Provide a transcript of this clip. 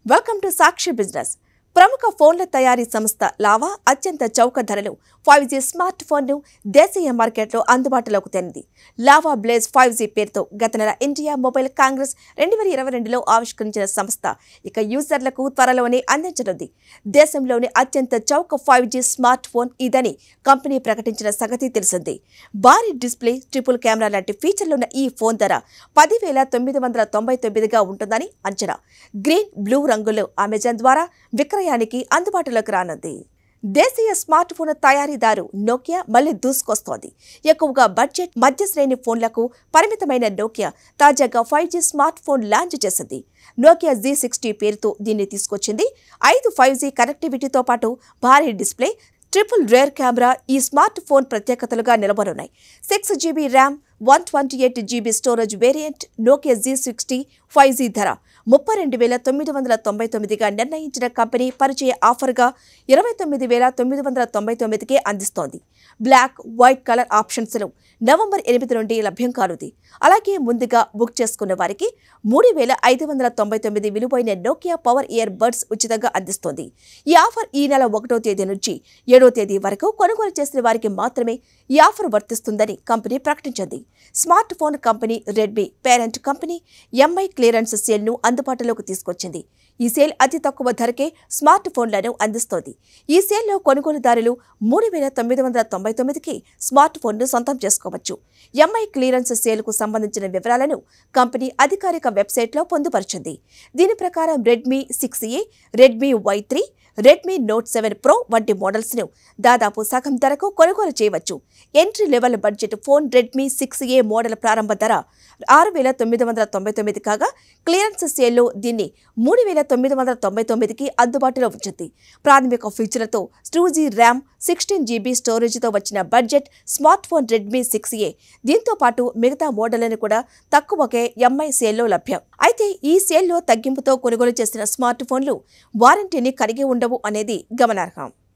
welcome to Sakshi business ప్రముఖ ఫోన్ల తయారీ సంస్థ లావా అత్యంత చౌక ధరలు ఫైవ్ జీ స్మార్ట్ ఫోన్ను దేశీయ మార్కెట్లో అందుబాటులోకి తేనింది లావా బ్లేజ్ ఫైవ్ జీ పేరుతో గత నెల ఇండియా మొబైల్ కాంగ్రెస్ రెండు వేల ఇరవై రెండులో ఆవిష్కరించిన సంస్థ ఇక యూజర్లకు త్వరలోనే అందించనుంది దేశంలోని అత్యంత చౌక ఫైవ్ జీ స్మార్ట్ ఫోన్ ఇదని కంపెనీ ప్రకటించిన సంగతి తెలిసింది భారీ డిస్ప్లే ట్రిపుల్ కెమెరా లాంటి ఫీచర్లున్న ఈ ఫోన్ ధర పదివేల తొమ్మిది వందల తొంభై తొమ్మిదిగా ఉంటుందని అంచనా గ్రీన్ బ్లూ రంగులో అమెజాన్ ద్వారా విక్రయానికి అందుబాటులోకి రానుంది దేశీయ స్మార్ట్ ఫోన్ తయారీదారు నోకియా మళ్లీ దూసుకొస్తోంది ఎక్కువగా బడ్జెట్ మధ్య శ్రేణి ఫోన్లకు పరిమితమైన నోకియా తాజాగా five G smart phone launch చేసింది నోకియా జీ సిక్స్టీ పేరుతో దీన్ని తీసుకొచ్చింది ఐదు ఫైవ్ జీ కనెక్టివిటీతో పాటు భారీ డిస్ప్లే ట్రిపుల్ రేర్ కెమెరా ఈ స్మార్ట్ ఫోన్ ప్రత్యేకతలుగా నిలబడున్నాయి six GB RAM one twenty eight GB storage variant Nokia G sixty five G ధర ముప్పై రెండు వేల తొమ్మిది వందల తొంభై తొమ్మిదిగా నిర్ణయించిన కంపెనీ పరిచయ ఆఫర్గా ఇరవై తొమ్మిది వేల తొమ్మిది వందల తొంభై తొమ్మిదికే అందిస్తోంది బ్లాక్ వైట్ కలర్ ఆప్షన్స్లు నవంబర్ ఎనిమిది నుండి లభ్యం కానుంది అలాగే ముందుగా బుక్ చేసుకున్న వారికి మూడు వేల ఐదు వందల తొంభై తొమ్మిది విలువైన నోకియా పవర్ ఇయర్ బడ్స్ ఉచితంగా అందిస్తోంది ఈ ఆఫర్ ఈ నెల ఒకటో తేదీ నుంచి ఏడో తేదీ వరకు కొనుగోలు చేసిన వారికి మాత్రమే ఈ ఆఫర్ వర్తిస్తుందని కంపెనీ ప్రకటించింది smart phone company Redmi parent company Mi clearance సేల్ను అందుబాటులోకి తీసుకొచ్చింది ఈ సేల్ అతి తక్కువ ధరకే స్మార్ట్ ఫోన్లను అందిస్తోంది ఈ సేల్లో కొనుగోలుదారులు మూడు వేల తొమ్మిది వందల తొంభై తొమ్మిదికి స్మార్ట్ ఫోన్ను సొంతం చేసుకోవచ్చు ఎంఐ క్లియరెన్స్ సేల్కు సంబంధించిన వివరాలను కంపెనీ అధికారిక వెబ్సైట్లో పొందుపరిచింది దీని ప్రకారం Redmi six A Redmi Y three Redmi Note seven Pro వంటి మోడల్స్ను దాదాపు సగం ధరకు కొనుగోలు చేయవచ్చు entry level budget phone Redmi six A model ప్రారంభ ధర ఆరు వేల తొమ్మిది వందల తొంభై తొమ్మిది కాగా క్లియరెన్స్ సేల్లో దీన్ని మూడు వేల తొమ్మిది వందల తొంభై తొమ్మిదికి అందుబాటులో ఉంచింది ప్రాథమిక ఫీచర్లతో two G RAM sixteen GB స్టోరేజ్తో వచ్చిన budget smart phone Redmi six A దీంతో పాటు మిగతా మోడళ్లను కూడా తక్కువకే ఎంఐ సేల్లో లభ్యం అయితే ఈ సేల్లో తగ్గింపుతో కొనుగోలు చేసిన స్మార్ట్ ఫోన్లు వారంటీని కలిగి ఉండవు అనేది గమనార్హం